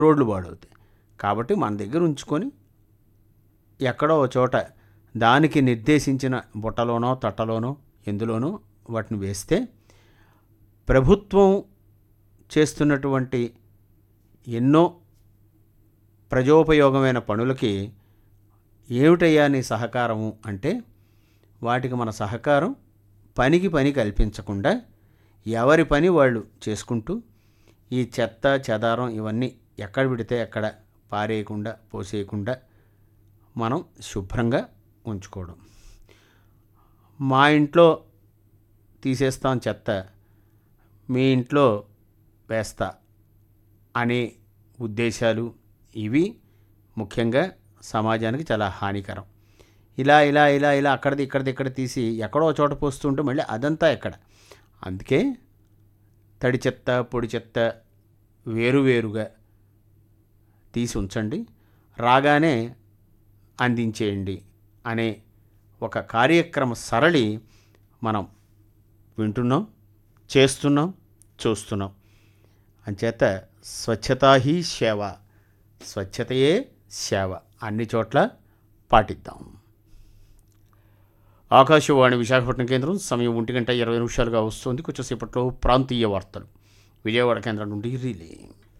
రోడ్లు పాడవుతాయి కాబట్టి మన దగ్గర ఉంచుకొని ఎక్కడో ఒక చోట దానికి నిర్దేశించిన బుట్టలోనో తట్టలోనో ఎందులోనో వాటిని వేస్తే ప్రభుత్వం చేస్తున్నటువంటి ఎన్నో ప్రజోపయోగమైన పనులకి ఏమిటయ్యా నీ సహకారము అంటే వాటికి మన సహకారం పనికి పని కల్పించకుండా ఎవరి పని వాళ్ళు చేసుకుంటూ ఈ చెత్త చెదారం ఇవన్నీ ఎక్కడ పెడితే ఎక్కడ పారేయకుండా పోసేయకుండా మనం శుభ్రంగా ఉంచుకోవడం మా ఇంట్లో తీసేస్తాం చెత్త మీ ఇంట్లో వేస్తా అనే ఉద్దేశాలు ఇవి ముఖ్యంగా సమాజానికి చాలా హానికరం ఇలా ఇలా ఇలా ఇలా అక్కడిది ఇక్కడిది ఇక్కడ తీసి ఎక్కడో ఒక చోట పోస్తుంటే మళ్ళీ అదంతా ఎక్కడ అందుకే తడి చెత్త పొడి చెత్త వేరువేరుగా తీసి ఉంచండి రాగానే అందించేయండి అనే ఒక కార్యక్రమ సరళి మనం వింటున్నాం చేస్తున్నాం చూస్తున్నాం అంచేత స్వచ్ఛతా హీ సేవ స్వచ్ఛతయే సేవ అన్ని చోట్ల పాటిద్దాం ఆకాశవాణి విశాఖపట్నం కేంద్రం సమయం ఒంటి గంట ఇరవై నిమిషాలుగా వస్తుంది కొంచెంసేపట్లో ప్రాంతీయ వార్తలు విజయవాడ కేంద్రం నుండి రిలే